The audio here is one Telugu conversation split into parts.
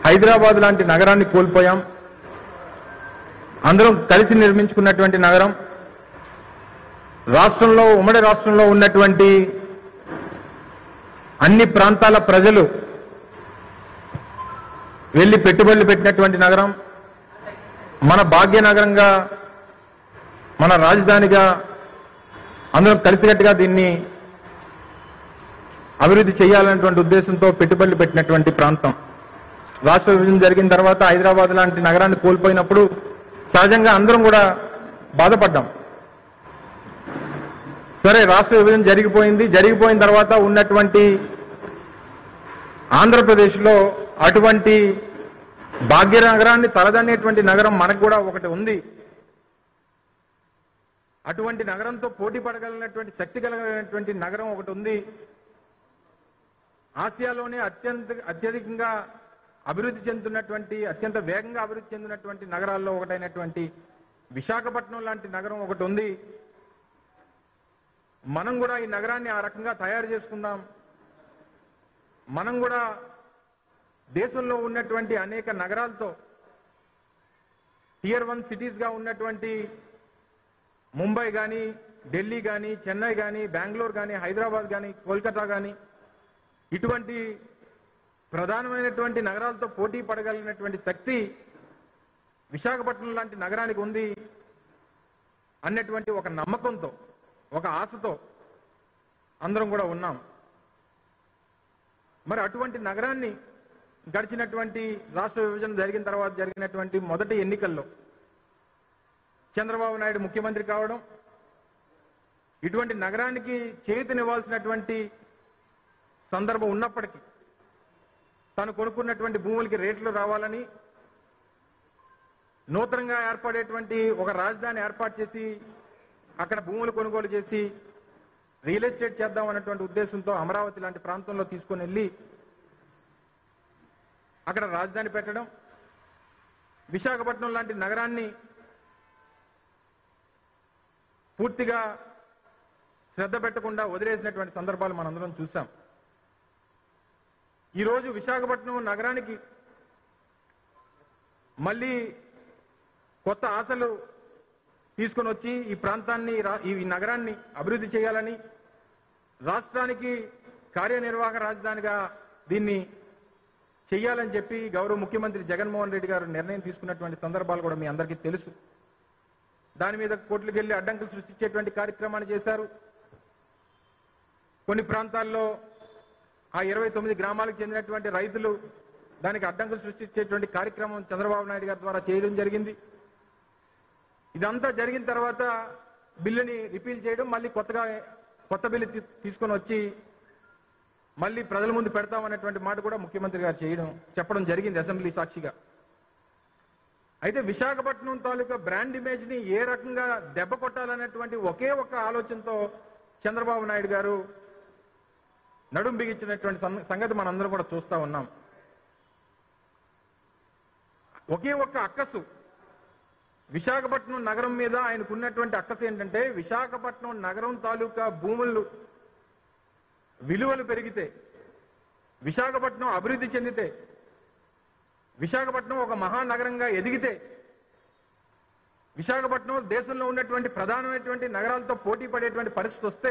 హైదరాబాద్ లాంటి నగరాన్ని కోల్పోయాం అందరం కలిసి నిర్మించుకున్నటువంటి నగరం రాష్ట్రంలో ఉమ్మడి రాష్ట్రంలో ఉన్నటువంటి అన్ని ప్రాంతాల ప్రజలు వెళ్ళి పెట్టుబడులు పెట్టినటువంటి నగరం మన భాగ్యనగరంగా మన రాజధానిగా అందరం కలిసికట్టుగా దీన్ని అభివృద్ధి చేయాలనేటువంటి ఉద్దేశంతో పెట్టుబడులు పెట్టినటువంటి ప్రాంతం రాష్ట్ర విభజన జరిగిన తర్వాత హైదరాబాద్ లాంటి నగరాన్ని కోల్పోయినప్పుడు సహజంగా అందరం కూడా బాధపడ్డాం సరే రాష్ట్ర విభజన జరిగిపోయింది జరిగిపోయిన తర్వాత ఉన్నటువంటి ఆంధ్రప్రదేశ్లో అటువంటి భాగ్యనగరాన్ని తలదన్నేటువంటి నగరం మనకు కూడా ఒకటి ఉంది అటువంటి నగరంతో పోటీ పడగలిగినటువంటి శక్తి కలిగినటువంటి నగరం ఒకటి ఉంది ఆసియాలోనే అత్యంత అత్యధికంగా అభివృద్ధి చెందుతున్నటువంటి అత్యంత వేగంగా అభివృద్ధి చెందినటువంటి నగరాల్లో ఒకటైనటువంటి విశాఖపట్నం లాంటి నగరం ఒకటి ఉంది మనం కూడా ఈ నగరాన్ని ఆ రకంగా తయారు చేసుకుందాం మనం కూడా దేశంలో ఉన్నటువంటి అనేక నగరాలతో టియర్ వన్ సిటీస్గా ఉన్నటువంటి ముంబై కానీ ఢిల్లీ కానీ చెన్నై కానీ బెంగళూరు కానీ హైదరాబాద్ కానీ కోల్కతా కానీ ఇటువంటి ప్రధానమైనటువంటి నగరాలతో పోటీ పడగలిగినటువంటి శక్తి విశాఖపట్నం లాంటి నగరానికి ఉంది అన్నటువంటి ఒక నమ్మకంతో ఒక ఆశతో అందరం కూడా ఉన్నాం మరి అటువంటి నగరాన్ని గడిచినటువంటి రాష్ట్ర విభజన జరిగిన తర్వాత జరిగినటువంటి మొదటి ఎన్నికల్లో చంద్రబాబు నాయుడు ముఖ్యమంత్రి కావడం ఇటువంటి నగరానికి చేతినివ్వాల్సినటువంటి సందర్భం ఉన్నప్పటికీ తను కొనుక్కున్నటువంటి భూములకి రేట్లు రావాలని నూతనంగా ఏర్పడేటువంటి ఒక రాజధాని ఏర్పాటు చేసి అక్కడ భూములు కొనుగోలు చేసి రియల్ ఎస్టేట్ చేద్దాం అన్నటువంటి ఉద్దేశంతో అమరావతి లాంటి ప్రాంతంలో తీసుకొని వెళ్ళి అక్కడ రాజధాని పెట్టడం విశాఖపట్నం లాంటి నగరాన్ని పూర్తిగా శ్రద్ధ పెట్టకుండా వదిలేసినటువంటి సందర్భాలు మనందరం చూసాం ఈరోజు విశాఖపట్నం నగరానికి మళ్ళీ కొత్త ఆశలు తీసుకొని వచ్చి ఈ ప్రాంతాన్ని రా- ఈ నగరాన్ని అభివృద్ధి చేయాలని రాష్ట్రానికి కార్యనిర్వాహక రాజధానిగా దీన్ని చెయ్యాలని చెప్పి గౌరవ ముఖ్యమంత్రి జగన్మోహన్ రెడ్డి గారు నిర్ణయం తీసుకున్నటువంటి సందర్భాలు కూడా మీ అందరికీ తెలుసు దాని మీద కోర్టులకు వెళ్ళి అడ్డంకులు సృష్టించేటువంటి కార్యక్రమాన్ని చేశారు కొన్ని ప్రాంతాల్లో ఆ ఇరవై తొమ్మిది గ్రామాలకు చెందినటువంటి రైతులు దానికి అడ్డంకులు సృష్టించేటువంటి కార్యక్రమం చంద్రబాబు నాయుడు గారి ద్వారా చేయడం జరిగింది ఇదంతా జరిగిన తర్వాత బిల్లుని రిపీల్ చేయడం మళ్ళీ కొత్తగా కొత్త బిల్లు తీ- తీసుకొని వచ్చి మళ్ళీ ప్రజల ముందు పెడతామన్నటువంటి మాట కూడా ముఖ్యమంత్రి గారు చేయడం చెప్పడం జరిగింది అసెంబ్లీ సాక్షిగా అయితే విశాఖపట్నం తాలూకా బ్రాండ్ ఇమేజ్ ని ఏ రకంగా దెబ్బ కొట్టాలనేటువంటి ఒకే ఒక్క ఆలోచనతో చంద్రబాబు నాయుడు గారు నడుం బిగించినటువంటి సం- సంగతి మనందరం కూడా చూస్తా ఉన్నాం ఒకే ఒక్క అక్కసు విశాఖపట్నం నగరం మీద ఆయనకున్నటువంటి అక్కసు ఏంటంటే విశాఖపట్నం నగరం తాలూకా భూములు విలువలు పెరిగితే విశాఖపట్నం అభివృద్ధి చెందితే విశాఖపట్నం ఒక మహానగరంగా ఎదిగితే విశాఖపట్నం దేశంలో ఉన్నటువంటి ప్రధానమైనటువంటి నగరాలతో పోటీ పడేటువంటి పరిస్థితి వస్తే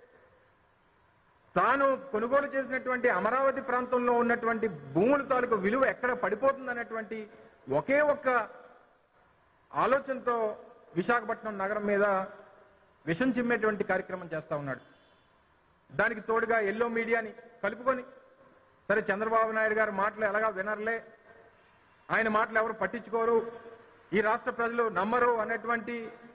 తాను కొనుగోలు చేసినటువంటి అమరావతి ప్రాంతంలో ఉన్నటువంటి భూముల తాలూకు విలువ ఎక్కడ పడిపోతుంది అనేటువంటి ఒకే ఒక్క ఆలోచనతో విశాఖపట్నం నగరం మీద విషం చిమ్మేటువంటి కార్యక్రమం చేస్తా ఉన్నాడు దానికి తోడుగా ఎల్లో మీడియాని కలుపుకొని సరే చంద్రబాబు నాయుడు గారి మాటలు ఎలాగా వినర్లే ఆయన మాటలు ఎవరు పట్టించుకోరు ఈ రాష్ట్ర ప్రజలు నమ్మరు అనేటువంటి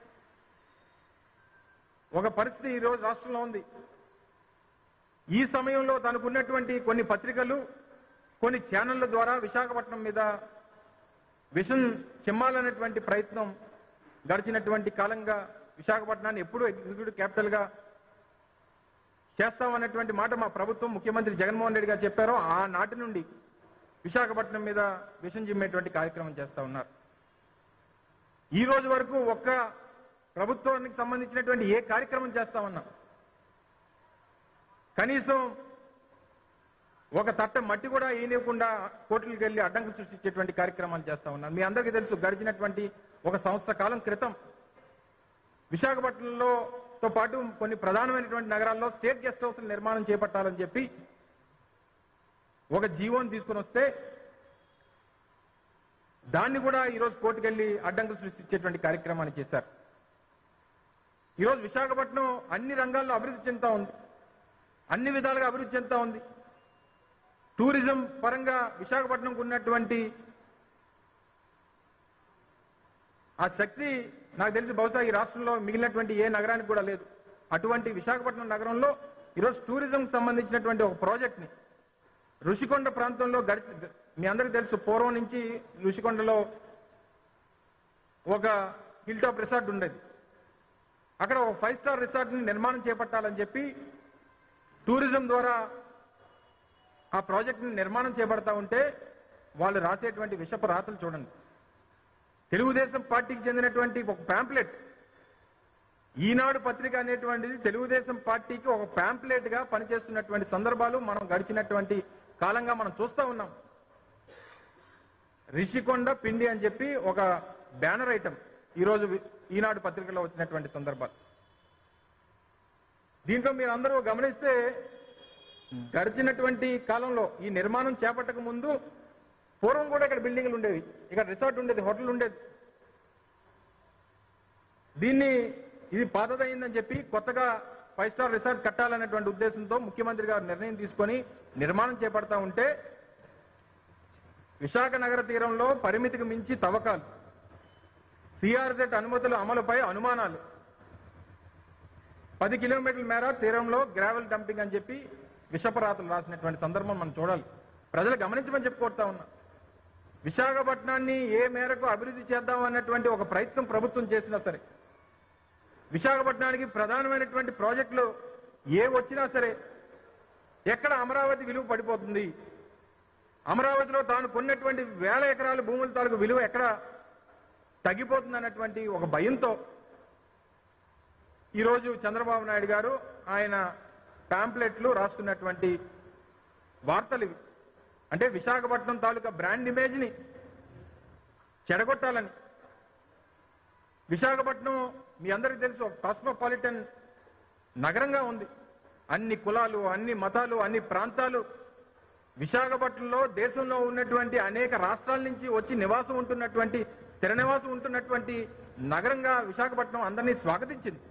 ఒక పరిస్థితి ఈరోజు రాష్ట్రంలో ఉంది ఈ సమయంలో తనకున్నటువంటి కొన్ని పత్రికలు కొన్ని ఛానళ్ల ద్వారా విశాఖపట్నం మీద విషం చిమ్మాలనేటువంటి ప్రయత్నం గడిచినటువంటి కాలంగా విశాఖపట్నాన్ని ఎప్పుడూ ఎగ్జిక్యూటివ్ క్యాపిటల్గా చేస్తామన్నటువంటి మాట మా ప్రభుత్వం ముఖ్యమంత్రి జగన్మోహన్ రెడ్డి గారు చెప్పారో ఆ నాటి నుండి విశాఖపట్నం మీద విషం చిమ్మేటువంటి కార్యక్రమం చేస్తా ఉన్నారు ఈ రోజు వరకు ఒక్క ప్రభుత్వానికి సంబంధించినటువంటి ఏ కార్యక్రమం చేస్తా ఉన్నాం కనీసం ఒక తట్ట మట్టి కూడా ఈనివ్వకుండా కోర్టులకు వెళ్ళి అడ్డంకులు సృష్టించేటువంటి కార్యక్రమాలు చేస్తా ఉన్నారు మీ అందరికీ తెలుసు గడిచినటువంటి ఒక సంవత్సర కాలం క్రితం విశాఖపట్నంలో తో పాటు కొన్ని ప్రధానమైనటువంటి నగరాల్లో స్టేట్ గెస్ట్ హౌస్ల నిర్మాణం చేపట్టాలని చెప్పి ఒక జీవోని తీసుకుని వస్తే దాన్ని కూడా ఈరోజు కోర్టుకెళ్లి అడ్డంకులు సృష్టించేటువంటి కార్యక్రమాన్ని చేశారు ఈరోజు విశాఖపట్నం అన్ని రంగాల్లో అభివృద్ధి చెందుతా ఉంది అన్ని విధాలుగా అభివృద్ధి చెందుతా ఉంది టూరిజం పరంగా విశాఖపట్నంకు ఉన్నటువంటి ఆ శక్తి నాకు తెలిసి బహుశా ఈ రాష్ట్రంలో మిగిలినటువంటి ఏ నగరానికి కూడా లేదు అటువంటి విశాఖపట్నం నగరంలో ఈరోజు టూరిజం సంబంధించినటువంటి ఒక ప్రాజెక్ట్ని ఋషికొండ ప్రాంతంలో గడిచి మీ అందరికీ తెలుసు పూర్వం నుంచి ఋషికొండలో ఒక హిల్ టాప్ రిసార్ట్ ఉండేది అక్కడ ఒక ఫైవ్ స్టార్ రిసార్ట్ని నిర్మాణం చేపట్టాలని చెప్పి టూరిజం ద్వారా ఆ ప్రాజెక్ట్ని నిర్మాణం చేపడతా ఉంటే వాళ్ళు రాసేటువంటి విషపు రాతలు చూడండి తెలుగుదేశం పార్టీకి చెందినటువంటి ఒక ప్యాంప్లెట్ ఈనాడు పత్రిక అనేటువంటిది తెలుగుదేశం పార్టీకి ఒక ప్యాంప్లెట్ గా పనిచేస్తున్నటువంటి సందర్భాలు మనం గడిచినటువంటి కాలంగా మనం చూస్తా ఉన్నాం రిషికొండ పిండి అని చెప్పి ఒక బ్యానర్ ఐటమ్ ఈరోజు వి- ఈనాడు పత్రికలో వచ్చినటువంటి సందర్భాలు దీంట్లో మీరు అందరూ గమనిస్తే గడిచినటువంటి కాలంలో ఈ నిర్మాణం చేపట్టక ముందు పూర్వం కూడా ఇక్కడ బిల్డింగ్లు ఉండేవి ఇక్కడ రిసార్ట్ ఉండేది హోటల్ ఉండేది దీన్ని ఇది పాతదైందని చెప్పి కొత్తగా ఫైవ్ స్టార్ రిసార్ట్ కట్టాలనేటువంటి ఉద్దేశంతో ముఖ్యమంత్రి గారు నిర్ణయం తీసుకొని నిర్మాణం చేపడతా ఉంటే విశాఖ నగర తీరంలో పరిమితికి మించి తవ్వకాలు సిఆర్జెట్ అనుమతుల అమలుపై అనుమానాలు పది కిలోమీటర్ల మేర తీరంలో గ్రావెల్ డంపింగ్ అని చెప్పి విషపరాతలు రాసినటువంటి సందర్భం మనం చూడాలి ప్రజలు గమనించమని చెప్పి కోరుతా ఉన్నా విశాఖపట్నాన్ని ఏ మేరకు అభివృద్ధి చేద్దాం అన్నటువంటి ఒక ప్రయత్నం ప్రభుత్వం చేసినా సరే విశాఖపట్నానికి ప్రధానమైనటువంటి ప్రాజెక్టులు ఏ వచ్చినా సరే ఎక్కడ అమరావతి విలువ పడిపోతుంది అమరావతిలో తాను కొన్నటువంటి వేల ఎకరాల భూముల తాలూకు విలువ ఎక్కడ తగ్గిపోతుంది అన్నటువంటి ఒక భయంతో ఈరోజు చంద్రబాబు నాయుడు గారు ఆయన పాంప్లెట్లు రాస్తున్నటువంటి వార్తలు ఇవి అంటే విశాఖపట్నం తాలూకా బ్రాండ్ ఇమేజ్ని చెడగొట్టాలని విశాఖపట్నం మీ అందరికీ తెలుసు ఒక కాస్మోపాలిటన్ నగరంగా ఉంది అన్ని కులాలు అన్ని మతాలు అన్ని ప్రాంతాలు విశాఖపట్నంలో దేశంలో ఉన్నటువంటి అనేక రాష్ట్రాల నుంచి వచ్చి నివాసం ఉంటున్నటువంటి స్థిర నివాసం ఉంటున్నటువంటి నగరంగా విశాఖపట్నం అందరినీ స్వాగతించింది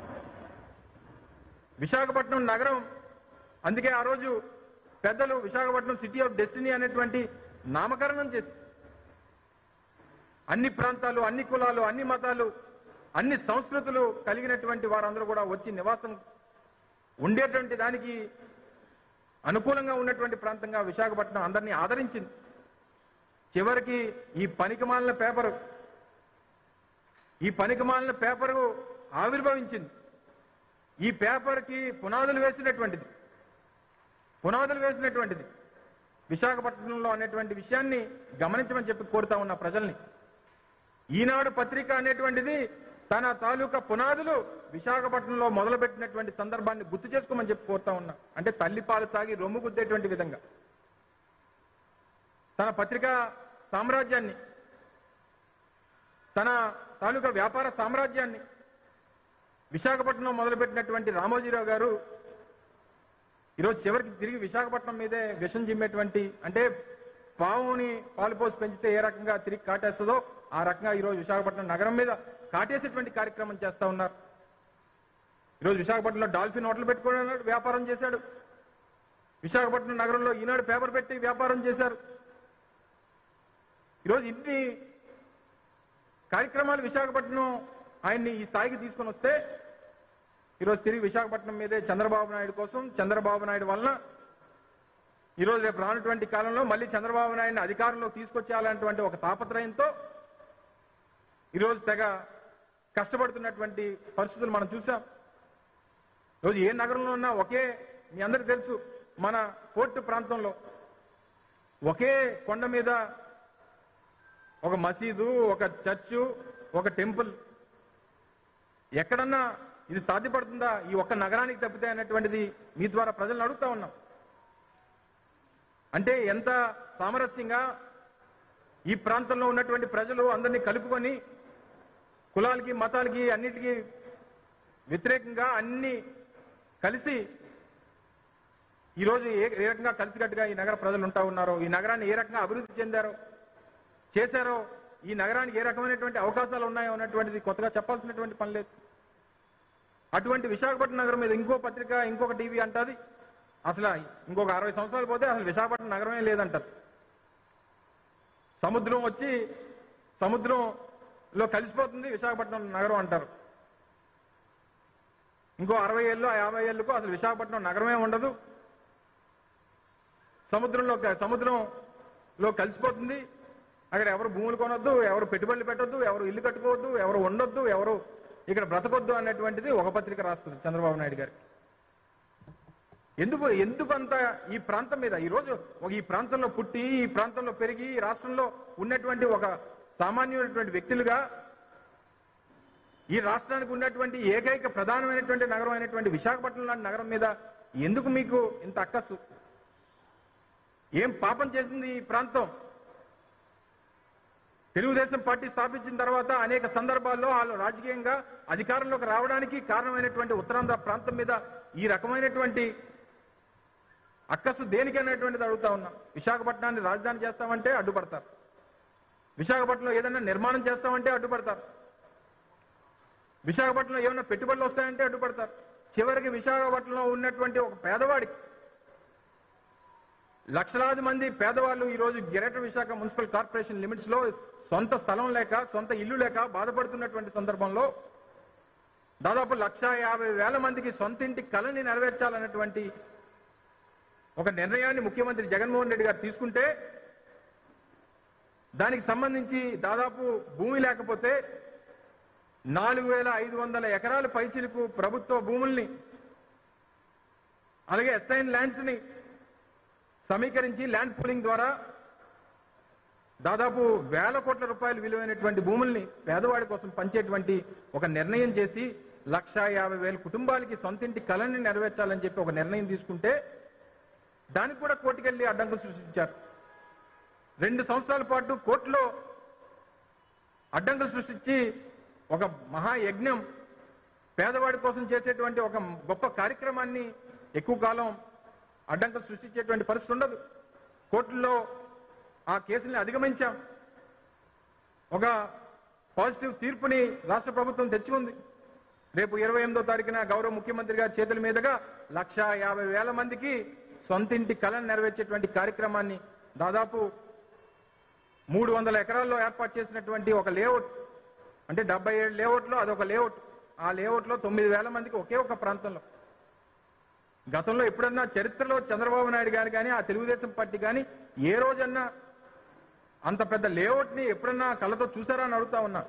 విశాఖపట్నం నగరం అందుకే ఆ రోజు పెద్దలు విశాఖపట్నం సిటీ ఆఫ్ డెస్టినీ అనేటువంటి నామకరణం చేసి అన్ని ప్రాంతాలు అన్ని కులాలు అన్ని మతాలు అన్ని సంస్కృతులు కలిగినటువంటి వారందరూ కూడా వచ్చి నివాసం ఉండేటువంటి దానికి అనుకూలంగా ఉన్నటువంటి ప్రాంతంగా విశాఖపట్నం అందరినీ ఆదరించింది చివరికి ఈ పనికిమాలిన పేపరు ఈ పనికిమాలిన పేపరు ఆవిర్భవించింది ఈ పేపర్కి పునాదులు వేసినటువంటిది పునాదులు వేసినటువంటిది విశాఖపట్నంలో అనేటువంటి విషయాన్ని గమనించమని చెప్పి కోరుతా ఉన్న ప్రజల్ని ఈనాడు పత్రిక అనేటువంటిది తన తాలూకా పునాదులు విశాఖపట్నంలో మొదలుపెట్టినటువంటి సందర్భాన్ని గుర్తు చేసుకోమని చెప్పి కోరుతా ఉన్నా అంటే తల్లిపాలు తాగి రొమ్ము గుద్దేటువంటి విధంగా తన పత్రికా సామ్రాజ్యాన్ని తన తాలూకా వ్యాపార సామ్రాజ్యాన్ని విశాఖపట్నం మొదలుపెట్టినటువంటి రామోజీరావు గారు ఈరోజు చివరికి తిరిగి విశాఖపట్నం మీదే విషం చిమ్మేటువంటి అంటే పావుని పాలు పోసి పెంచితే ఏ రకంగా తిరిగి కాటేస్తుందో ఆ రకంగా ఈరోజు విశాఖపట్నం నగరం మీద కాటేసేటువంటి కార్యక్రమం చేస్తా ఉన్నారు ఈరోజు విశాఖపట్నంలో డాల్ఫిన్ హోటల్ పెట్టుకున్నాడు వ్యాపారం చేశాడు విశాఖపట్నం నగరంలో ఈనాడు పేపర్ పెట్టి వ్యాపారం చేశారు ఈరోజు ఇన్ని కార్యక్రమాలు విశాఖపట్నం ఆయన్ని ఈ స్థాయికి తీసుకొని వస్తే ఈరోజు తిరిగి విశాఖపట్నం మీదే చంద్రబాబు నాయుడు కోసం చంద్రబాబు నాయుడు వలన ఈరోజు రేపు రానటువంటి కాలంలో మళ్ళీ చంద్రబాబు నాయుడిని అధికారంలోకి తీసుకొచ్చేయాలన్నటువంటి ఒక తాపత్రయంతో ఈరోజు తెగ కష్టపడుతున్నటువంటి పరిస్థితులు మనం చూసాం ఈరోజు ఏ నగరంలో ఉన్నా ఒకే మీ అందరికీ తెలుసు మన పోర్టు ప్రాంతంలో ఒకే కొండ మీద ఒక మసీదు ఒక చర్చు ఒక టెంపుల్ ఎక్కడన్నా ఇది సాధ్యపడుతుందా ఈ ఒక్క నగరానికి తప్పితే అన్నటువంటిది మీ ద్వారా ప్రజలను అడుగుతా ఉన్నాం అంటే ఎంత సామరస్యంగా ఈ ప్రాంతంలో ఉన్నటువంటి ప్రజలు అందరినీ కలుపుకొని కులాలకి మతాలకి అన్నిటికీ వ్యతిరేకంగా అన్ని కలిసి ఈరోజు ఏ ఏ రకంగా కలిసికట్టుగా ఈ నగర ప్రజలు ఉంటా ఉన్నారో ఈ నగరాన్ని ఏ రకంగా అభివృద్ధి చెందారో చేశారో ఈ నగరానికి ఏ రకమైనటువంటి అవకాశాలు ఉన్నాయో అన్నటువంటిది కొత్తగా చెప్పాల్సినటువంటి పని లేదు అటువంటి విశాఖపట్నం నగరం మీద ఇంకో పత్రిక ఇంకొక టీవీ అంటది అసలు ఇంకొక అరవై సంవత్సరాలు పోతే అసలు విశాఖపట్నం నగరమే లేదంటారు సముద్రం వచ్చి సముద్రంలో కలిసిపోతుంది విశాఖపట్నం నగరం అంటారు ఇంకో అరవై ఏళ్ళు యాభై ఏళ్ళకు అసలు విశాఖపట్నం నగరమే ఉండదు సముద్రంలో సముద్రంలో కలిసిపోతుంది అక్కడ ఎవరు భూములు కొనొద్దు ఎవరు పెట్టుబడులు పెట్టొద్దు ఎవరు ఇల్లు కట్టుకోవద్దు ఎవరు ఉండొద్దు ఎవరు ఇక్కడ బ్రతకొద్దు అన్నటువంటిది ఒక పత్రిక రాస్తుంది చంద్రబాబు నాయుడు గారికి ఎందుకు ఎందుకు అంత ఈ ప్రాంతం మీద ఈరోజు ఒక ఈ ప్రాంతంలో పుట్టి ఈ ప్రాంతంలో పెరిగి ఈ రాష్ట్రంలో ఉన్నటువంటి ఒక సామాన్యమైనటువంటి వ్యక్తులుగా ఈ రాష్ట్రానికి ఉన్నటువంటి ఏకైక ప్రధానమైనటువంటి నగరం అయినటువంటి విశాఖపట్నం లాంటి నగరం మీద ఎందుకు మీకు ఇంత అక్కసు ఏం పాపం చేసింది ఈ ప్రాంతం తెలుగుదేశం పార్టీ స్థాపించిన తర్వాత అనేక సందర్భాల్లో వాళ్ళు రాజకీయంగా అధికారంలోకి రావడానికి కారణమైనటువంటి ఉత్తరాంధ్ర ప్రాంతం మీద ఈ రకమైనటువంటి అక్కసు దేనికి అనేటువంటిది అడుగుతా ఉన్నాం విశాఖపట్నాన్ని రాజధాని చేస్తామంటే అడ్డుపడతారు విశాఖపట్నంలో ఏదైనా నిర్మాణం చేస్తామంటే అడ్డుపడతారు విశాఖపట్నంలో ఏమైనా పెట్టుబడులు వస్తాయంటే అడ్డుపడతారు చివరికి విశాఖపట్నంలో ఉన్నటువంటి ఒక పేదవాడికి లక్షలాది మంది పేదవాళ్ళు ఈ రోజు greater Visakha municipal corporation limits లో సొంత స్థలం లేక సొంత ఇల్లు లేక బాధపడుతున్నటువంటి సందర్భంలో దాదాపు లక్ష యాభై వేల మందికి సొంత ఇంటి కళని నెరవేర్చాలన్నటువంటి ఒక నిర్ణయాన్ని ముఖ్యమంత్రి జగన్మోహన్ రెడ్డి గారు తీసుకుంటే దానికి సంబంధించి దాదాపు భూమి లేకపోతే నాలుగు వేల ఐదు వందల ఎకరాల పైచిలకు ప్రభుత్వ భూముల్ని అలాగే ఎస్ఐన్ ల్యాండ్స్ ని సమీకరించి ల్యాండ్ పూలింగ్ ద్వారా దాదాపు వేల కోట్ల రూపాయలు విలువైనటువంటి భూముల్ని పేదవాడి కోసం పంచేటువంటి ఒక నిర్ణయం చేసి లక్ష యాభై వేల కుటుంబాలకి సొంతింటి కళని నెరవేర్చాలని చెప్పి ఒక నిర్ణయం తీసుకుంటే దానికి కూడా కోర్టుకెళ్లి అడ్డంకులు సృష్టించారు రెండు సంవత్సరాల పాటు కోర్టులో అడ్డంకులు సృష్టించి ఒక మహాయజ్ఞం పేదవాడి కోసం చేసేటువంటి ఒక గొప్ప కార్యక్రమాన్ని ఎక్కువ కాలం అడ్డంకులు సృష్టించేటువంటి పరిస్థితి ఉండదు కోర్టుల్లో ఆ కేసుల్ని అధిగమించాం ఒక పాజిటివ్ తీర్పుని రాష్ట్ర ప్రభుత్వం తెచ్చి ఉంది రేపు ఇరవై ఎనిమిదో తారీఖున గౌరవ ముఖ్యమంత్రి గారి చేతుల మీదుగా లక్ష యాభై వేల మందికి సొంతింటి కళను నెరవేర్చేటువంటి కార్యక్రమాన్ని దాదాపు మూడు వందల ఎకరాల్లో ఏర్పాటు చేసినటువంటి ఒక లేఅవుట్ అంటే డెబ్బై ఏడు లేఅవుట్లో అదొక లేఅవుట్ ఆ లేఅవుట్లో తొమ్మిది వేల మందికి ఒకే ఒక ప్రాంతంలో గతంలో ఎప్పుడన్నా చరిత్రలో చంద్రబాబు నాయుడు గారు కానీ ఆ తెలుగుదేశం పార్టీ కానీ ఏ రోజన్నా అంత పెద్ద లేఅవుట్ని ఎప్పుడన్నా కళ్ళతో చూసారా అని అడుగుతా ఉన్నా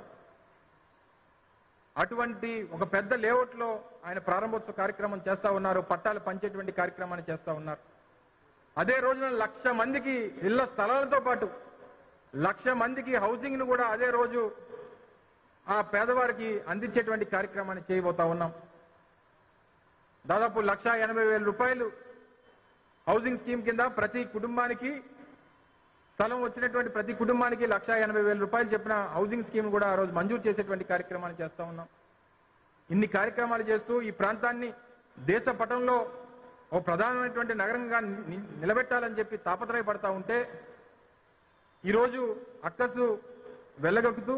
అటువంటి ఒక పెద్ద లేఅవుట్లో ఆయన ప్రారంభోత్సవ కార్యక్రమం చేస్తా ఉన్నారు పట్టాలు పంచేటువంటి కార్యక్రమాన్ని చేస్తా ఉన్నారు అదే రోజున లక్ష మందికి ఇళ్ల స్థలాలతో పాటు లక్ష మందికి హౌసింగ్ ను కూడా అదే రోజు ఆ పేదవారికి అందించేటువంటి కార్యక్రమాన్ని చేయబోతా ఉన్నాం దాదాపు లక్ష ఎనభై వేల రూపాయలు హౌసింగ్ స్కీమ్ కింద ప్రతి కుటుంబానికి స్థలం వచ్చినటువంటి ప్రతి కుటుంబానికి లక్ష ఎనభై వేల రూపాయలు చెప్పిన హౌసింగ్ స్కీమ్ కూడా ఆ రోజు మంజూరు చేసేటువంటి కార్యక్రమాలు చేస్తా ఉన్నాం ఇన్ని కార్యక్రమాలు చేస్తూ ఈ ప్రాంతాన్ని దేశ పటంలో ఓ ప్రధానమైనటువంటి నగరంగా ని- నిలబెట్టాలని చెప్పి తాపత్రయపడతా ఉంటే ఈరోజు అక్కసు వెళ్ళగక్కుతూ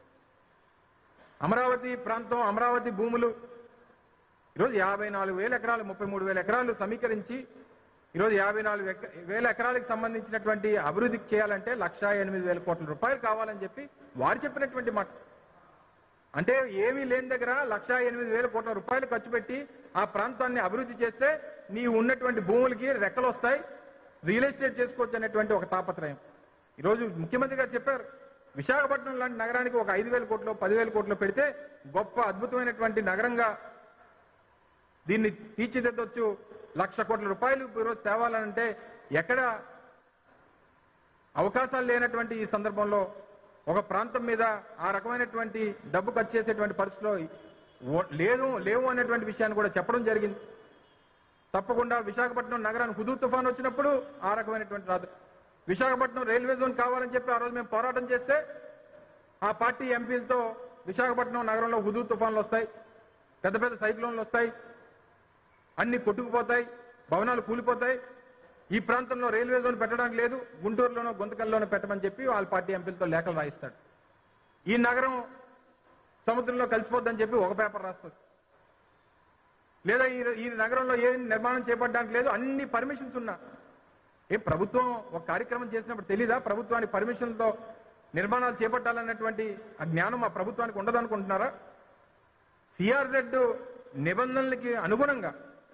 అమరావతి ప్రాంతం అమరావతి భూములు ఈరోజు యాభై నాలుగు వేల ఎకరాలు ముప్పై మూడు వేల ఎకరాలు సమీకరించి ఈరోజు యాభై నాలుగు ఎక- వేల ఎకరాలకు సంబంధించినటువంటి అభివృద్ధికి చేయాలంటే లక్ష ఎనిమిది వేల కోట్ల రూపాయలు కావాలని చెప్పి వారు చెప్పినటువంటి మాట అంటే ఏమీ లేని దగ్గర లక్ష ఎనిమిది వేల కోట్ల రూపాయలు ఖర్చు పెట్టి ఆ ప్రాంతాన్ని అభివృద్ధి చేస్తే నీవు ఉన్నటువంటి భూములకి రెక్కలు వస్తాయి రియల్ ఎస్టేట్ చేసుకోవచ్చు అనేటువంటి ఒక తాపత్రయం ఈరోజు ముఖ్యమంత్రి గారు చెప్పారు విశాఖపట్నం లాంటి నగరానికి ఒక ఐదు వేల కోట్లు పదివేల కోట్లు పెడితే గొప్ప అద్భుతమైనటువంటి నగరంగా దీన్ని తీర్చిదిద్దొచ్చు లక్ష కోట్ల రూపాయలు ఈరోజు తేవాలనంటే ఎక్కడ అవకాశాలు లేనటువంటి ఈ సందర్భంలో ఒక ప్రాంతం మీద ఆ రకమైనటువంటి డబ్బు ఖర్చు చేసేటువంటి పరిస్థితిలో ఓ- లేదు లేవు అనేటువంటి విషయాన్ని కూడా చెప్పడం జరిగింది తప్పకుండా విశాఖపట్నం నగరానికి హుదూ తుఫాన్ వచ్చినప్పుడు ఆ రకమైనటువంటి రాదు విశాఖపట్నం రైల్వే జోన్ కావాలని చెప్పి ఆ రోజు మేము పోరాటం చేస్తే ఆ పార్టీ ఎంపీలతో విశాఖపట్నం నగరంలో హుదూ తుఫాన్లు వస్తాయి పెద్ద పెద్ద సైక్లోన్లు వస్తాయి అన్ని కొట్టుకుపోతాయి భవనాలు కూలిపోతాయి ఈ ప్రాంతంలో రైల్వే జోన్ పెట్టడానికి లేదు గుంటూరులోనో గుంతకల్లోనో పెట్టమని చెప్పి వాళ్ళ పార్టీ ఎంపీలతో లేఖలు రాయిస్తాడు ఈ నగరం సముద్రంలో కలిసిపోద్దని చెప్పి ఒక పేపర్ రాస్తుంది లేదా ఈ ఈ నగరంలో ఏ నిర్మాణం చేపట్టడానికి లేదు అన్ని పర్మిషన్స్ ఉన్నా ఏ ప్రభుత్వం ఒక కార్యక్రమం చేసినప్పుడు తెలీదా ప్రభుత్వానికి పర్మిషన్లతో నిర్మాణాలు చేపట్టాలన్నటువంటి ఆ జ్ఞానం మా ప్రభుత్వానికి ఉండదనుకుంటున్నారా సిఆర్జెడ్ నిబంధనలకి అనుగుణంగా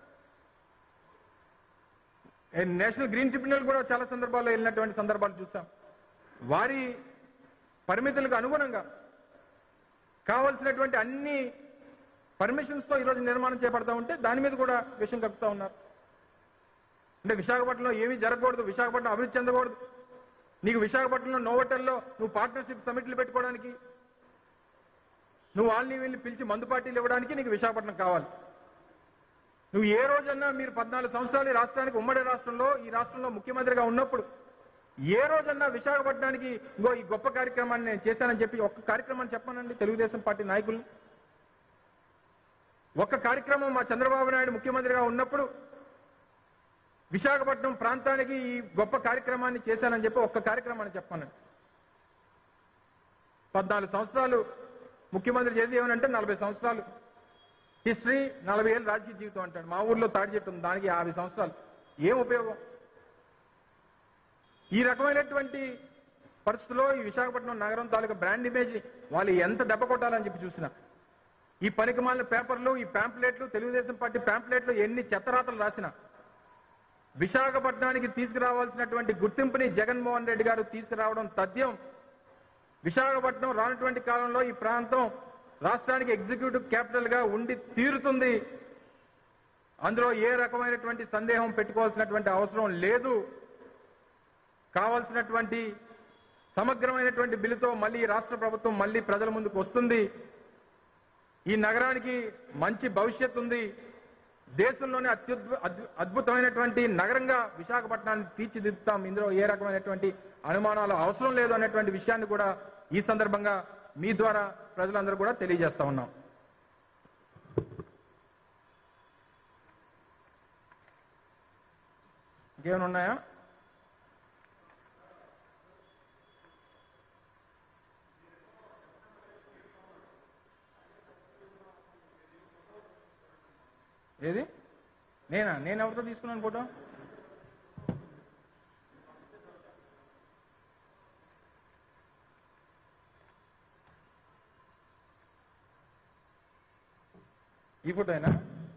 ఏ నేషనల్ గ్రీన్ ట్రిబ్యునల్ కూడా చాలా సందర్భాల్లో వెళ్ళినటువంటి సందర్భాలు చూసాం వారి పరిమితులకు అనుగుణంగా కావలసినటువంటి అన్ని పర్మిషన్స్ తో ఈరోజు నిర్మాణం చేపడతా ఉంటే దాని మీద కూడా విషయం కక్కుతా ఉన్నారు అంటే విశాఖపట్నంలో ఏమీ జరగకూడదు విశాఖపట్నం అభివృద్ధి చెందకూడదు నీకు విశాఖపట్నంలో నోవటల్లో నువ్వు పార్ట్నర్షిప్ సమిట్లు పెట్టుకోవడానికి నువ్వు వాళ్ళని వీళ్ళని పిలిచి మందు పార్టీలు ఇవ్వడానికి నీకు విశాఖపట్నం కావాలి నువ్వు ఏ రోజన్నా మీరు పద్నాలుగు సంవత్సరాలు ఈ రాష్ట్రానికి ఉమ్మడి రాష్ట్రంలో ఈ రాష్ట్రంలో ముఖ్యమంత్రిగా ఉన్నప్పుడు ఏ రోజన్నా విశాఖపట్నానికి ఇంకో ఈ గొప్ప కార్యక్రమాన్ని నేను చేశానని చెప్పి ఒక్క కార్యక్రమాన్ని చెప్పానండి తెలుగుదేశం పార్టీ నాయకుల్ని ఒక్క కార్యక్రమం మా చంద్రబాబు నాయుడు ముఖ్యమంత్రిగా ఉన్నప్పుడు విశాఖపట్నం ప్రాంతానికి ఈ గొప్ప కార్యక్రమాన్ని చేశానని చెప్పి ఒక్క కార్యక్రమాన్ని చెప్పానండి పద్నాలుగు సంవత్సరాలు ముఖ్యమంత్రి చేసి ఏమనంటే నలభై సంవత్సరాలు హిస్టరీ నలభై ఏళ్ళు రాజకీయ జీవితం అంటాడు మా ఊర్లో తాడి చెట్టు ఉంది దానికి యాభై సంవత్సరాలు ఏం ఉపయోగం ఈ రకమైనటువంటి పరిస్థితుల్లో ఈ విశాఖపట్నం నగరం తాలూకా బ్రాండ్ ఇమేజ్ వాళ్ళు ఎంత దెబ్బ కొట్టాలని చెప్పి చూసిన ఈ పనికిమాలిన పేపర్లు ఈ ప్యాంప్లెట్లు తెలుగుదేశం పార్టీ ప్యాంప్లెట్లు ఎన్ని చెత్తరాతలు రాసినా విశాఖపట్నానికి తీసుకురావాల్సినటువంటి గుర్తింపుని జగన్మోహన్ రెడ్డి గారు తీసుకురావడం తథ్యం విశాఖపట్నం రానటువంటి కాలంలో ఈ ప్రాంతం రాష్ట్రానికి ఎగ్జిక్యూటివ్ క్యాపిటల్ గా ఉండి తీరుతుంది అందులో ఏ రకమైనటువంటి సందేహం పెట్టుకోవాల్సినటువంటి అవసరం లేదు కావాల్సినటువంటి సమగ్రమైనటువంటి బిల్లుతో మళ్ళీ ఈ రాష్ట్ర ప్రభుత్వం మళ్ళీ ప్రజల ముందుకు వస్తుంది ఈ నగరానికి మంచి భవిష్యత్తు ఉంది దేశంలోనే అత్యుద్భు అద్భు- అద్భుతమైనటువంటి నగరంగా విశాఖపట్నాన్ని తీర్చిదిద్దుతాం ఇందులో ఏ రకమైనటువంటి అనుమానాలు అవసరం లేదు అనేటువంటి విషయాన్ని కూడా ఈ సందర్భంగా మీ ద్వారా ప్రజలందరూ కూడా తెలియజేస్తా ఉన్నాం ఇంకేమైనా ఉన్నాయా ఏది నేనా నేను ఎవరితో తీసుకున్నాను ఫోటో ఈ ఫోటోనా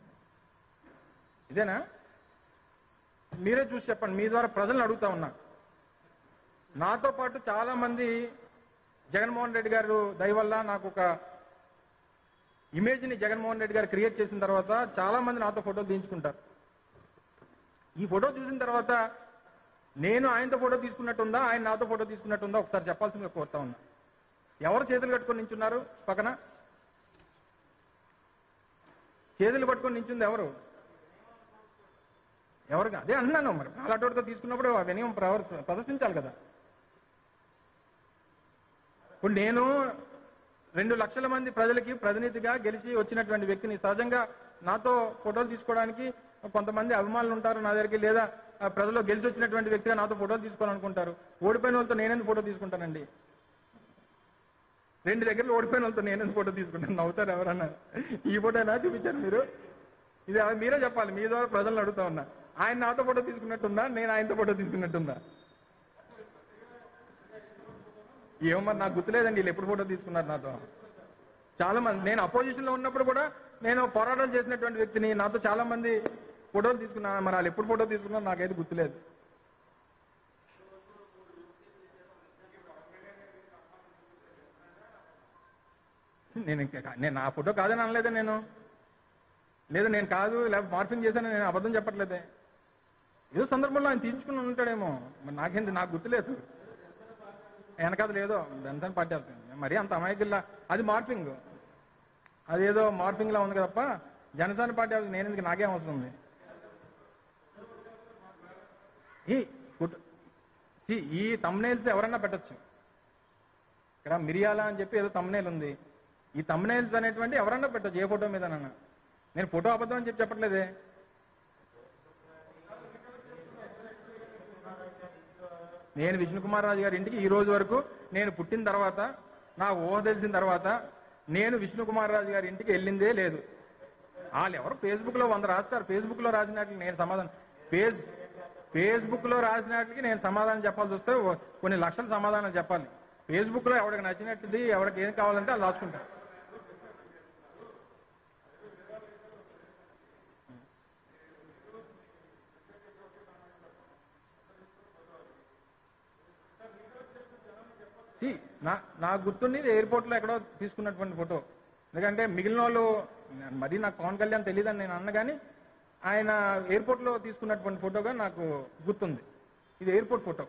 ఇదేనా మీరే చూసి చెప్పండి మీ ద్వారా ప్రజలను అడుగుతా ఉన్నా నాతో పాటు చాలా మంది జగన్మోహన్ రెడ్డి గారు దయ వల్ల నాకు ఒక ఇమేజ్ ని జగన్మోహన్ రెడ్డి గారు క్రియేట్ చేసిన తర్వాత చాలా మంది నాతో ఫోటోలు తీయించుకుంటారు ఈ ఫోటో చూసిన తర్వాత నేను ఆయనతో ఫోటో తీసుకున్నట్టుందా ఆయన నాతో ఫోటో తీసుకున్నట్టుందా ఒకసారి చెప్పాల్సిందిగా కోరుతా ఉన్నా ఎవరు చేతులు కట్టుకొని నించున్నారు పక్కన చేతులు పట్టుకొని నించుంది ఎవరు ఎవరు అదే అన్నాను మరి అలాంటితో తీసుకున్నప్పుడు ఆ వినయం ప్రవర్ ప్రదర్శించాలి కదా ఇప్పుడు నేను రెండు లక్షల మంది ప్రజలకి ప్రతినిధిగా గెలిచి వచ్చినటువంటి వ్యక్తిని సహజంగా నాతో ఫోటోలు తీసుకోవడానికి కొంతమంది అభిమానులు ఉంటారు నా దగ్గరికి లేదా ఆ ప్రజల్లో గెలిచి వచ్చినటువంటి వ్యక్తిగా నాతో ఫోటోలు తీసుకోవాలనుకుంటారు ఓడిపోయిన వాళ్ళతో నేనెందుకు ఫోటో తీసుకుంటానండి రెండు దగ్గరలో ఓడిపోయిన వాళ్ళతో నేనెందుకు ఫోటో తీసుకుంటాను నవ్వుతారు ఎవరన్నా ఈ ఫోటోనా చూపించారు మీరు ఇది మీరే చెప్పాలి మీ ద్వారా ప్రజలను అడుగుతా ఉన్నా ఆయన నాతో ఫోటో తీసుకున్నట్టుందా నేను ఆయనతో ఫోటో తీసుకున్నట్టుందా ఏమో మరి నాకు గుర్తులేదండి వీళ్ళు ఎప్పుడు ఫోటో తీసుకున్నారు నాతో చాలా మంది నేను అపోజిషన్ లో ఉన్నప్పుడు కూడా నేను పోరాటాలు చేసినటువంటి వ్యక్తిని నాతో చాలా మంది ఫోటోలు తీసుకున్నాను మరి వాళ్ళు ఎప్పుడు ఫోటో తీసుకున్నారు నాకైతే గుర్తులేదు నేను ఇంకా నేను నా ఫోటో కాదని అనలేదే నేను లేదు నేను కాదు లేకపోతే మార్ఫింగ్ చేశాను నేను అబద్ధం చెప్పట్లేదే ఏదో సందర్భంలో ఆయన తీయించుకుని ఉంటాడేమో మరి నాకేంది నాకు గుర్తులేదు వెనకాల లేదో జనసేన పార్టీ ఆఫీస్ మరి అంత అమాయకుల్లా అది మార్ఫింగ్ అదేదో మార్ఫింగ్ లా ఉంది కదప్ప జనసేన పార్టీ ఆఫీస్ నేను ఎందుకు నాకేం అవసరం ఉంది ఈ ఫోటో సి ఈ తమ్నేల్స్ ఎవరన్నా పెట్టొచ్చు ఇక్కడ మిరియాల అని చెప్పి ఏదో తమ్నేల్ ఉంది ఈ తమ్నేల్స్ అనేటువంటి ఎవరన్నా పెట్టొచ్చు ఏ ఫోటో మీదనన్నా నేను ఫోటో అబద్ధం అని చెప్పి చెప్పట్లేదే నేను విష్ణుకుమార్ రాజు గారి ఇంటికి ఈ రోజు వరకు నేను పుట్టిన తర్వాత నా ఊహ తెలిసిన తర్వాత నేను విష్ణుకుమార్ రాజు గారి ఇంటికి వెళ్ళిందే లేదు వాళ్ళు ఎవరు ఫేస్బుక్ లో వంద రాస్తారు ఫేస్బుక్ లో రాసినట్లు నేను సమాధానం ఫేస్ ఫేస్బుక్ లో రాసినట్లకి నేను సమాధానం చెప్పాల్సి వస్తే ఓ- కొన్ని లక్షల సమాధానం చెప్పాలి ఫేస్బుక్ లో ఎవరికి నచ్చినట్టుది ఎవరికి ఏం కావాలంటే వాళ్ళు రాసుకుంటారు సి నా నాకు గుర్తుండేది ఎయిర్పోర్ట్లో ఎక్కడో తీసుకున్నటువంటి ఫోటో ఎందుకంటే మిగిలిన వాళ్ళు మరీ నాకు పవన్ కళ్యాణ్ తెలియదని నేను అన్న కానీ ఆయన ఎయిర్పోర్ట్లో తీసుకున్నటువంటి ఫోటోగా నాకు గుర్తుంది ఇది ఎయిర్పోర్ట్ ఫోటో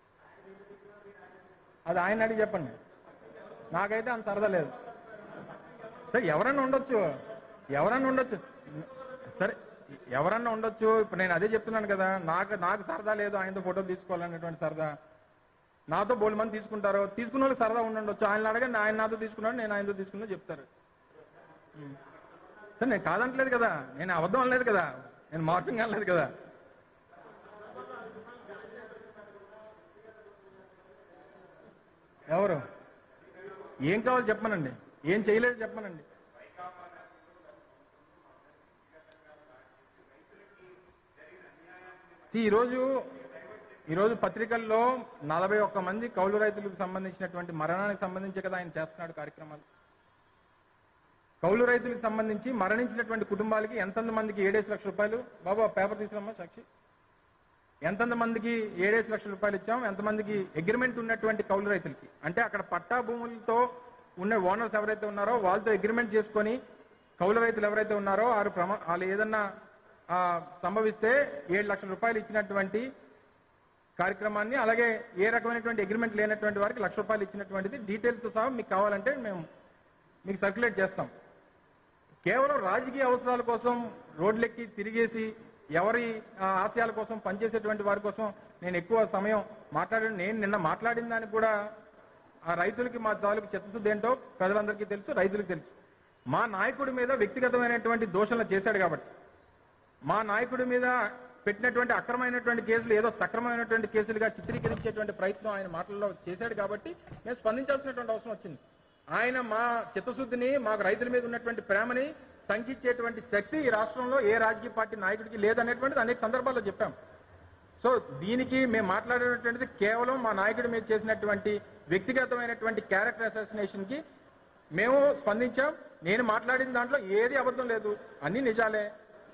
అది ఆయన అడిగి చెప్పండి నాకైతే అంత సరదా లేదు సరే ఎవరన్నా ఉండొచ్చు ఎవరన్నా ఉండొచ్చు సరే ఎవరన్నా ఉండొచ్చు ఇప్పుడు నేను అదే చెప్తున్నాను కదా నాకు నాకు సరదా లేదు ఆయనతో ఫోటోలు తీసుకోవాలనేటువంటి సరదా నాతో బోల్డ్ మంది తీసుకుంటారు తీసుకున్న వాళ్ళకి సరదా ఉండండొచ్చు ఆయన అడగండి ఆయన నాతో తీసుకున్నాడు నేను ఆయనతో తీసుకున్నా చెప్తారు ఉం. సరే నేను కాదంటలేదు కదా నేను అబద్ధం అనలేదు కదా నేను మార్పింగ్ అనలేదు కదా ఎవరు ఏం కావాలి చెప్పమనండి ఏం చేయలేదు చెప్పమనండి See, ఈరోజు ఈరోజు పత్రికల్లో నలభై ఒక్క మంది కౌలు రైతులకు సంబంధించినటువంటి మరణానికి సంబంధించి కదా ఆయన చేస్తున్నాడు కార్యక్రమాలు కౌలు రైతులకు సంబంధించి మరణించినటువంటి కుటుంబాలకి ఎంతెంత మందికి ఏడేసి లక్షల రూపాయలు బాబు ఆ పేపర్ తీసుకురమ్మా సాక్షి ఎంతెంత మందికి ఏడేసి లక్షల రూపాయలు ఇచ్చాం ఎంతమందికి అగ్రిమెంట్ ఉన్నటువంటి కౌలు రైతులకి అంటే అక్కడ పట్టా భూములతో ఉన్న ఓనర్స్ ఎవరైతే ఉన్నారో వాళ్ళతో అగ్రిమెంట్ చేసుకొని కౌలు రైతులు ఎవరైతే ఉన్నారో వారు ప్రమా వాళ్ళు ఏదన్నా ఆ, సంభవిస్తే ఏడు లక్షల రూపాయలు ఇచ్చినటువంటి కార్యక్రమాన్ని అలాగే ఏ రకమైనటువంటి అగ్రిమెంట్ లేనటువంటి వారికి లక్ష రూపాయలు ఇచ్చినటువంటిది డీటెయిల్తో సహా మీకు కావాలంటే మేము మీకు సర్క్యులేట్ చేస్తాం కేవలం రాజకీయ అవసరాల కోసం రోడ్లెక్కి తిరిగేసి ఎవరి ఆ, ఆశయాల కోసం పనిచేసేటువంటి వారి కోసం నేను ఎక్కువ సమయం మాట్లాడాను నేను నిన్న మాట్లాడిన దానికి కూడా ఆ రైతులకి మా తాలూకు చిత్తశుద్ధి ఏంటో ప్రజలందరికీ తెలుసు రైతులకు తెలుసు మా నాయకుడి మీద వ్యక్తిగతమైనటువంటి దోషణలు చేశాడు కాబట్టి మా నాయకుడి మీద పెట్టినటువంటి అక్రమైనటువంటి కేసులు ఏదో సక్రమైనటువంటి కేసులుగా చిత్రీకరించేటువంటి ప్రయత్నం ఆయన మాటల్లో చేశాడు కాబట్టి మేము స్పందించాల్సినటువంటి అవసరం వచ్చింది ఆయన మా చిత్తశుద్ధిని మాకు రైతుల మీద ఉన్నటువంటి ప్రేమని సంకించేటువంటి శక్తి ఈ రాష్ట్రంలో ఏ రాజకీయ పార్టీ నాయకుడికి లేదనేటువంటిది అనేక సందర్భాల్లో చెప్పాం సో దీనికి మేము మాట్లాడినటువంటిది కేవలం మా నాయకుడి మీద చేసినటువంటి వ్యక్తిగతమైనటువంటి క్యారెక్టర్ అసాసినేషన్ కి మేము స్పందించాం నేను మాట్లాడిన దాంట్లో ఏది అబద్ధం లేదు అన్ని నిజాలే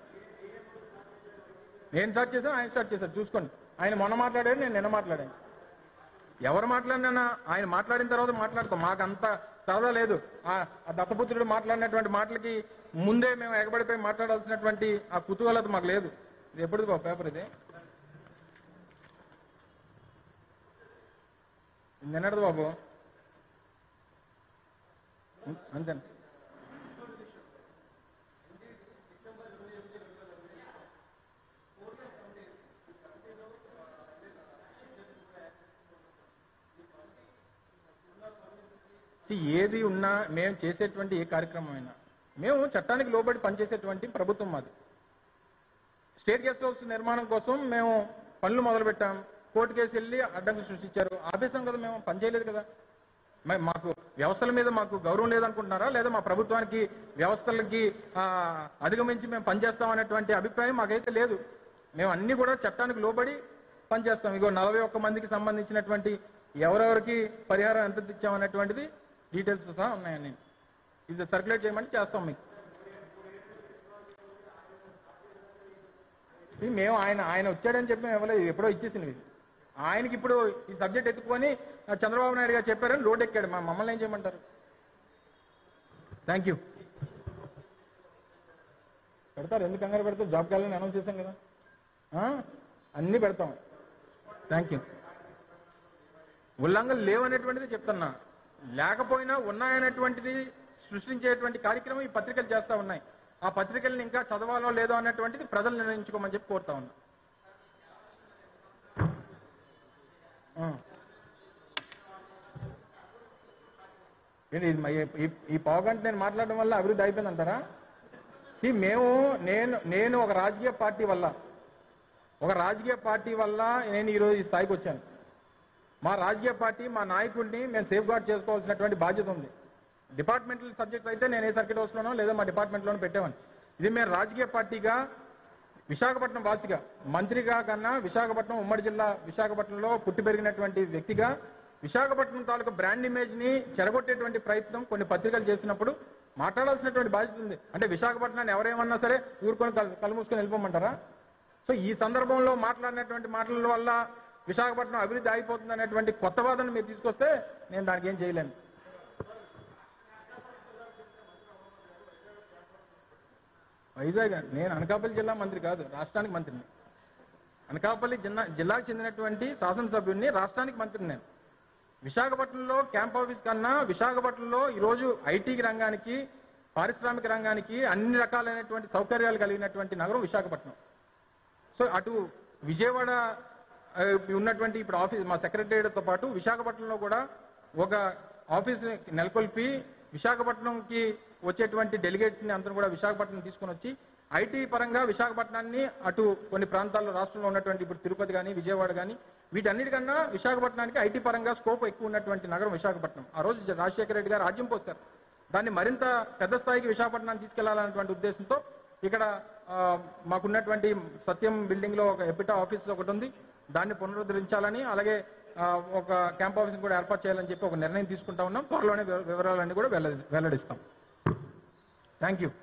నేను స్టార్ట్ చేశాను ఆయన స్టార్ట్ చేశారు చూసుకోండి ఆయన మొన్న మాట్లాడారు నేను నిన్న మాట్లాడాను ఎవరు మాట్లాడినా ఆయన మాట్లాడిన తర్వాత మాట్లాడతాం మాకు అంత సరదా లేదు ఆ ఆ దత్తపుత్రుడు మాట్లాడినటువంటి మాటలకి ముందే మేము ఎగబడిపోయి మాట్లాడాల్సినటువంటి ఆ కుతూహలత మాకు లేదు ఇది ఎప్పుడు బాబు పేపర్ ఇది నిన్నటిది బాబు అంతే See, ఏది ఉన్నా మేము చేసేటువంటి ఏ కార్యక్రమం అయినా మేము చట్టానికి లోబడి పనిచేసేటువంటి ప్రభుత్వం మాది స్టేట్ గెస్ట్ హౌస్ నిర్మాణం కోసం మేము పనులు మొదలు పెట్టాం కోర్టు కేసు వెళ్ళి అడ్డంకులు సృష్టించారు ఆపేసాం కదా మేము పని చేయలేదు కదా మరి మాకు వ్యవస్థల మీద మాకు గౌరవం లేదనుకుంటున్నారా లేదా మా ప్రభుత్వానికి వ్యవస్థలకి ఆ, అధిగమించి మేము పనిచేస్తాం అనేటువంటి అభిప్రాయం మాకైతే లేదు మేము అన్ని కూడా చట్టానికి లోబడి పనిచేస్తాం ఇగో నలభై ఒక్క మందికి సంబంధించినటువంటి ఎవరెవరికి పరిహారం ఎంత ఇచ్చామనేటువంటిది డీటెయిల్స్ సహా ఉన్నాయండి ఇది సర్క్యులేట్ చేయమని చేస్తాం మీకు See, మేము ఆయన ఆయన వచ్చాడని చెప్పి మేము ఇవ్వలేదు ఎప్పుడో ఇచ్చేసినవి ఆయనకి ఇప్పుడు ఈ సబ్జెక్ట్ ఎత్తుకొని ఆ, చంద్రబాబు నాయుడు గారు చెప్పారని రోడ్ ఎక్కాడు మా మమ్మల్ని ఏం చేయమంటారు థ్యాంక్ యూ పెడతారు ఎందుకు కంగారు పెడతారు జాబ్ కావాలని అనౌన్స్ చేశాం కదా ఆ? అన్నీ పెడతాం థ్యాంక్ యూ ఉల్లంఘనలు లేవనేటువంటిది చెప్తున్నా లేకపోయినా ఉన్నాయనేటువంటిది సృష్టించేటువంటి కార్యక్రమం ఈ పత్రికలు చేస్తా ఉన్నాయి ఆ పత్రికల్ని ఇంకా చదవాలో లేదో అన్నటువంటిది ప్రజలు నిర్ణయించుకోమని చెప్పి కోరుతా ఉన్నా ఆ. ఏంటి ఇది మ- ఈ- ఈ పావు గంట నేను మాట్లాడడం వల్ల అభివృద్ధి అయిపోయిందంటారా సి మేము నేను నేను ఒక రాజకీయ పార్టీ వల్ల ఒక రాజకీయ పార్టీ వల్ల నేను ఈరోజు ఈ స్థాయికి వచ్చాను మా రాజకీయ పార్టీ మా నాయకుడిని మేము సేఫ్ గార్డ్ చేసుకోవాల్సినటువంటి బాధ్యత ఉంది డిపార్ట్మెంటల్ సబ్జెక్ట్స్ అయితే నేను ఏ సర్కిట్ హౌస్లోనో లేదా మా డిపార్ట్మెంట్లోనో పెట్టేవాడిని ఇది మేము రాజకీయ పార్టీగా విశాఖపట్నం వాసిగా మంత్రిగా కన్నా విశాఖపట్నం ఉమ్మడి జిల్లా విశాఖపట్నంలో పుట్టి పెరిగినటువంటి వ్యక్తిగా విశాఖపట్నం తాలూకా బ్రాండ్ ఇమేజ్ ని చెడగొట్టేటువంటి ప్రయత్నం కొన్ని పత్రికలు చేస్తున్నప్పుడు మాట్లాడాల్సినటువంటి బాధ్యత ఉంది అంటే విశాఖపట్నాన్ని ఎవరేమన్నా సరే ఊరుకొని కళ్ళు కళ్ళు మూసుకొని వెళ్ళిపోమంటారా సో ఈ సందర్భంలో మాట్లాడినటువంటి మాటల వల్ల విశాఖపట్నం అభివృద్ధి అయిపోతుంది అనేటువంటి కొత్త వాదన మీరు తీసుకొస్తే నేను దానికి ఏం చేయలేను వైజాగ్ నేను అనకాపల్లి జిల్లా మంత్రి కాదు రాష్ట్రానికి మంత్రిని అనకాపల్లి జిల్లా జిల్లాకు చెందినటువంటి శాసనసభ్యుడిని రాష్ట్రానికి మంత్రిని నేను విశాఖపట్నంలో క్యాంప్ ఆఫీస్ కన్నా విశాఖపట్నంలో ఈరోజు ఐటీ రంగానికి పారిశ్రామిక రంగానికి అన్ని రకాలైనటువంటి సౌకర్యాలు కలిగినటువంటి నగరం విశాఖపట్నం సో అటు విజయవాడ ఆ, ఉన్నటువంటి ఇప్పుడు ఆఫీస్ మా సెక్రటేరియట్తో పాటు విశాఖపట్నంలో కూడా ఒక ఆఫీస్ నెలకొల్పి విశాఖపట్నంకి వచ్చేటువంటి డెలిగేట్స్ ని అందరూ కూడా విశాఖపట్నం తీసుకొని వచ్చి ఐటీ పరంగా విశాఖపట్నాన్ని అటు కొన్ని ప్రాంతాల్లో రాష్ట్రంలో ఉన్నటువంటి ఇప్పుడు తిరుపతి కానీ విజయవాడ కానీ వీటన్నిటికన్నా విశాఖపట్నానికి ఐటీ పరంగా స్కోప్ ఎక్కువ ఉన్నటువంటి నగరం విశాఖపట్నం ఆ రోజు రాజశేఖర రెడ్డి గారు రాజ్యం పోసారు దాన్ని మరింత పెద్ద స్థాయికి విశాఖపట్నాన్ని తీసుకెళ్లాలన్నటువంటి ఉద్దేశంతో ఇక్కడ ఆ, మాకున్నటువంటి సత్యం బిల్డింగ్ లో ఒక ఎపిటా ఆఫీస్ ఒకటి ఉంది దాన్ని పునరుద్ధరించాలని అలాగే ఆ, ఒక క్యాంప్ ఆఫీస్ కూడా ఏర్పాటు చేయాలని చెప్పి ఒక నిర్ణయం తీసుకుంటా ఉన్నాం త్వరలోనే వివ- వివరాలన్నీ కూడా వెల్ల- వెల్లడిస్తాం థ్యాంక్ యూ